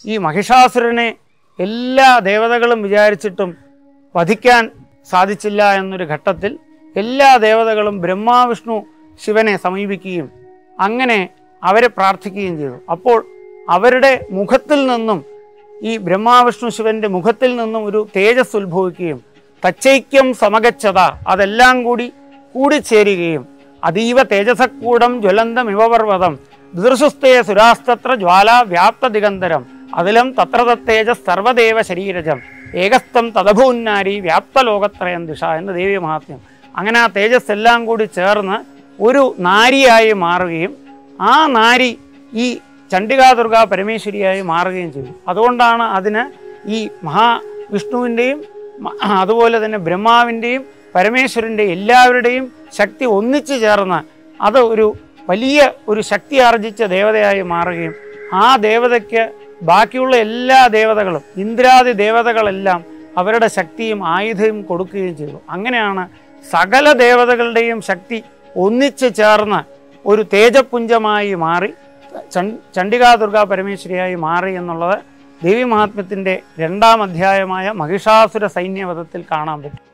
ഈ മഹിഷാസുരനെ എല്ലാ ദേവതകളും വിചാരിച്ചിട്ടും വധിക്കാൻ സാധിച്ചില്ല എന്നൊരു ഘട്ടത്തിൽ എല്ലാ ദേവതകളും ബ്രഹ്മാവിഷ്ണു ശിവനെ സമീപിക്കുകയും അങ്ങനെ അവരെ പ്രാർത്ഥിക്കുകയും ചെയ്തു അപ്പോൾ അവരുടെ മുഖത്തിൽ നിന്നും ഈ ബ്രഹ്മാവിഷ്ണു ശിവന്റെ മുഖത്തിൽ നിന്നും ഒരു തേജസ് ഉത്ഭവിക്കുകയും തച്ചൈക്യം സമഗച്ഛത അതെല്ലാം കൂടി കൂടിച്ചേരുകയും അതീവ തേജസക്കൂടം ജ്വലന്തം ഇവപർവതം ദൃശുസ്തേ സുരാസ്തത്ര ജ്വാല വ്യാപ്ത ദിഗന്തരം അതിലം തത്ര തത്തേജസ് സർവദേവ ശരീരജം ഏകസ്ഥം തദഭൂന്നാരി വ്യാപ്ത ലോകത്രയം ദിശ എന്ന് ദേവി മഹാത്മ്യം അങ്ങനെ ആ തേജസ് എല്ലാം കൂടി ചേർന്ന് ഒരു നാരിയായി മാറുകയും ആ നാരി ഈ ചണ്ഡികാ ദുർഗ പരമേശ്വരിയായി മാറുകയും ചെയ്തു അതുകൊണ്ടാണ് അതിന് ഈ മഹാവിഷ്ണുവിൻ്റെയും മ- അതുപോലെ തന്നെ ബ്രഹ്മാവിൻ്റെയും പരമേശ്വരൻ്റെയും എല്ലാവരുടെയും ശക്തി ഒന്നിച്ചു ചേർന്ന് അത് ഒരു വലിയ ഒരു ശക്തി ആർജിച്ച ദേവതയായി മാറുകയും ആ ദേവതയ്ക്ക് ബാക്കിയുള്ള എല്ലാ ദേവതകളും ഇന്ദ്രാദി ദേവതകളെല്ലാം അവരുടെ ശക്തിയും ആയുധവും കൊടുക്കുകയും ചെയ്തു അങ്ങനെയാണ് സകല ദേവതകളുടെയും ശക്തി ഒന്നിച്ചു ചേർന്ന് ഒരു തേജപുഞ്ചമായി മാറി ചൺ- ചണ്ഡികാ ദുർഗാ പരമേശ്വരിയായി മാറി എന്നുള്ളത് ദേവി മഹാത്മ്യത്തിൻ്റെ രണ്ടാം അധ്യായമായ മഹിഷാസുര സൈന്യവധത്തിൽ കാണാൻ പറ്റും